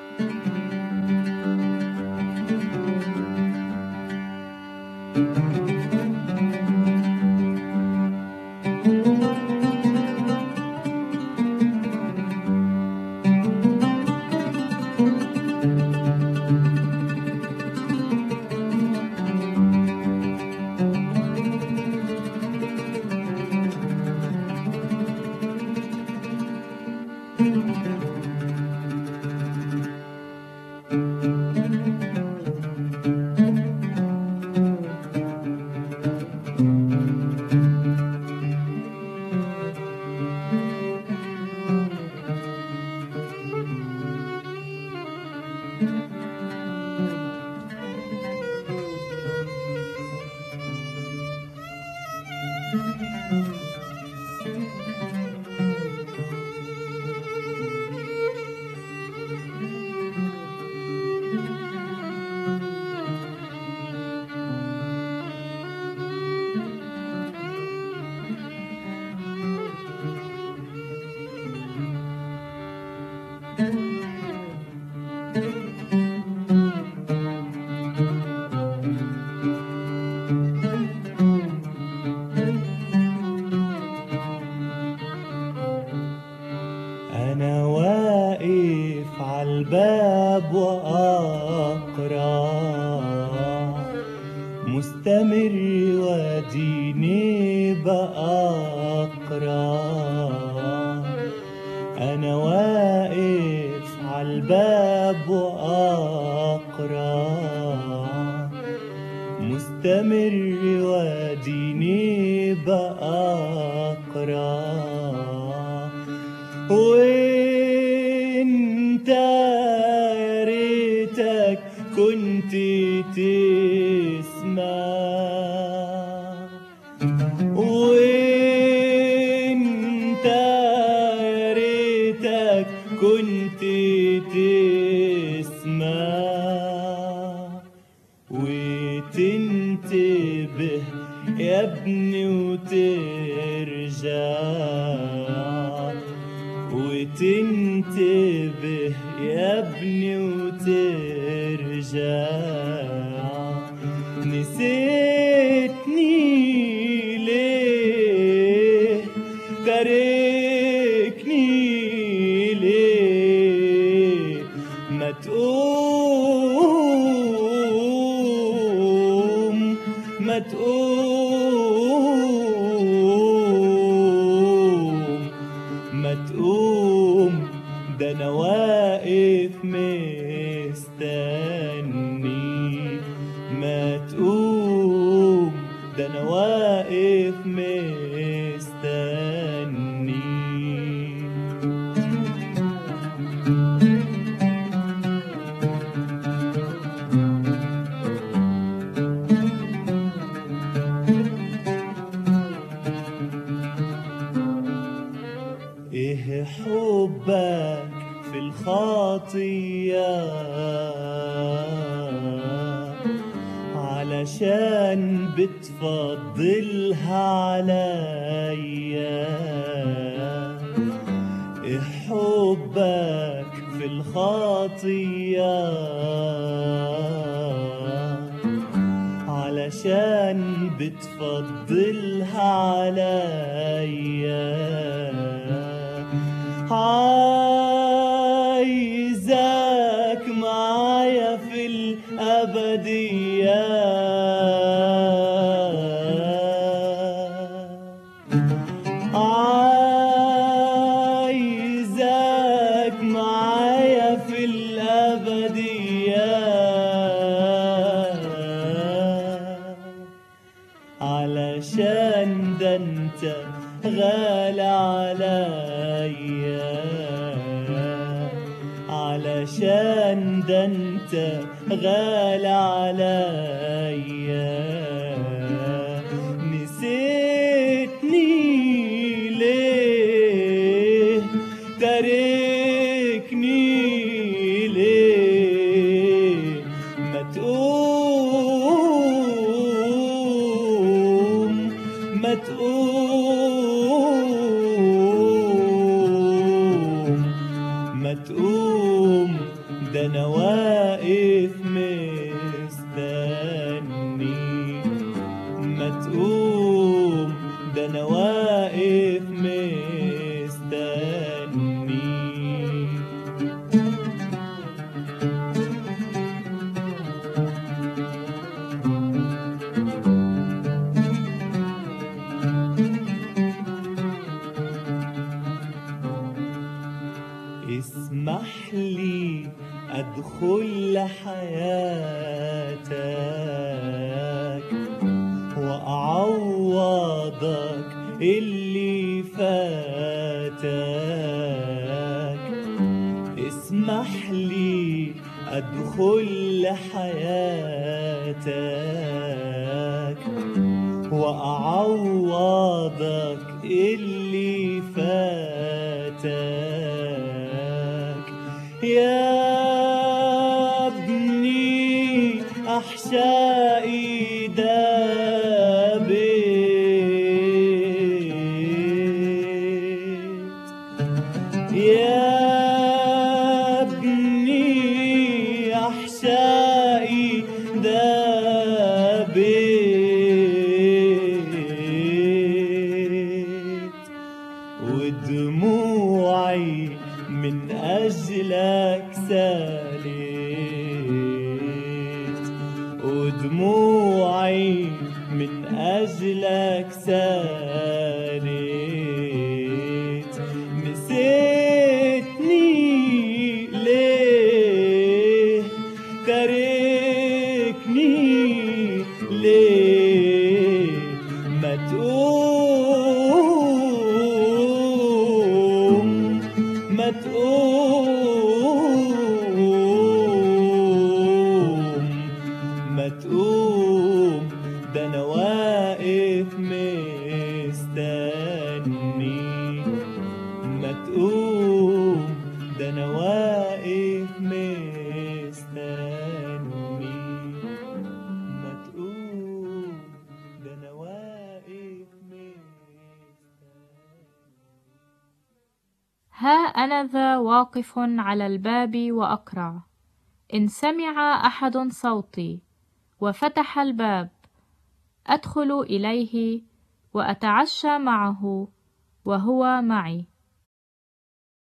أنا واقف عالباب وأقرع مستمر وديني بأقرع أنا واقف عالباب وأقرع مستمر وديني بأقرع وانت يا ريتك كنت تسمع وانت يا ريتك كنت تسمع وتنتبه يا ابني وترجع وتنتبه يا ابني وترجع نسيتني ليه تاركني ليه ما تقوم ما تقوم ما تقوم ده انا واقف مستني ما تقوم ده انا واقف مستني ايه حبك في الخطية علشان بتفضلها عليا ايه حبك في الخطية علشان بتفضلها عليا عايزك معايا في الأبدية عايزك معايا في الأبدية علشان ده انت غالي عليا علشان ده انت غالي عليا نسيتني ليه تاركني ليه ما تقوم ما تقوم ما تقوم ده اسمح لي أدخل حياتك وأعوضك اللي فاتك اسمح لي أدخل حياتك وأعوضك اللي فاتك يا ابني أحشائي دابت يا ابني أحشائي دابت ودموعي من أجلك سالت ودموعي من أجلك سالت نسيتني ليه تاركني ليه ما تقوم ما تقوم ما تقوم ده انا واقف مستني ما تقوم ده انا واقف مستني ما تقوم ده انا واقف مستني ها أنا ذا واقف على الباب وأقرع إن سمع أحد صوتي وفتح الباب أدخل إليه وأتعشى معه وهو معي